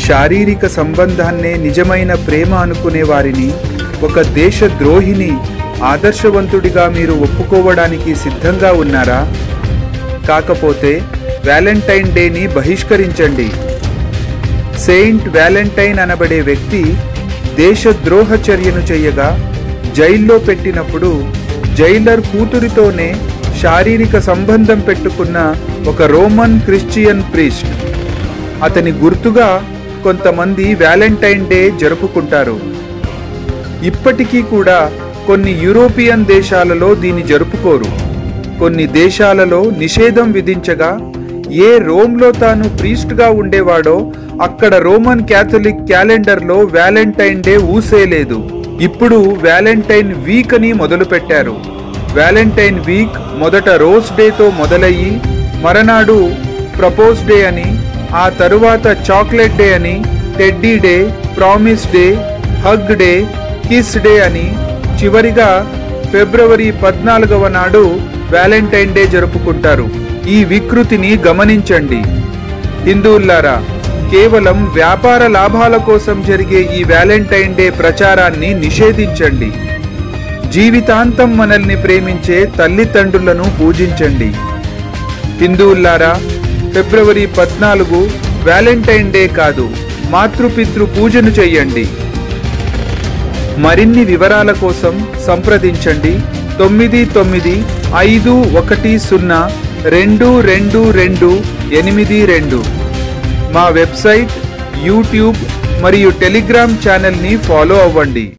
శారీరక సంబంధాన్నే నిజమైన ప్రేమ అనుకునే వారిని ఒక దేశ ద్రోహిని ఆదర్శవంతుడిగా మీరు ఒప్పుకోవడానికి సిద్ధంగా ఉన్నారా కాకపోతే వ్యాలంటైన్ డేని బహిష్కరించండి సెయింట్ వ్యాలంటైన్ అనబడే వ్యక్తి దేశద్రోహ చర్యను చేయగా జైల్లో పెట్టినప్పుడు జైలర్ కూతురితోనే శారీరక సంబంధం పెట్టుకున్న ఒక రోమన్ క్రిస్టియన్ ప్రీస్ట్ అతని గుర్తుగా కొంతమంది వ్యాలంటైన్ డే జరుపుకుంటారు ఇప్పటికీ కూడా కొన్ని యూరోపియన్ దేశాలలో దీన్ని జరుపుకోరు కొన్ని దేశాలలో నిషేధం విధించగా ఏ రోమ్లో తాను ప్రీస్ట్గా ఉండేవాడో అక్కడ రోమన్ క్యాథలిక్ క్యాలెండర్లో వ్యాలంటైన్ డే ఊసేలేదు ఇప్పుడు వ్యాలంటైన్ వీక్ అని మొదలుపెట్టారు వ్యాలంటైన్ వీక్ మొదట రోజ్ డేతో మొదలయ్యి మరనాడు ప్రపోజ్ డే అని ఆ తరువాత చాక్లెట్ డే అని teddy day promise day hug day kiss day అని చివరిగా ఫిబ్రవరి పద్నాలుగవ నాడు వ్యాలంటైన్ డే జరుపుకుంటారు ఈ వికృతిని గమనించండి హిందువుల్లారా కేవలం వ్యాపార లాభాల కోసం జరిగే ఈ వ్యాలంటైన్ డే ప్రచారాన్ని నిషేధించండి జీవితాంతం మనల్ని ప్రేమించే తల్లిదండ్రులను పూజించండి హిందువుల్లారా ఫిబ్రవరి పద్నాలుగు వ్యాలంటైన్ డే కాదు మాతృపితృ పూజను చెయ్యండి మరిన్ని వివరాల కోసం సంప్రదించండి తొమ్మిది తొమ్మిది ఐదు ఒకటి సున్నా రెండు రెండు రెండు ఎనిమిది రెండు మా వెబ్సైట్ యూట్యూబ్ మరియు టెలిగ్రామ్ ఛానల్ని ఫాలో అవ్వండి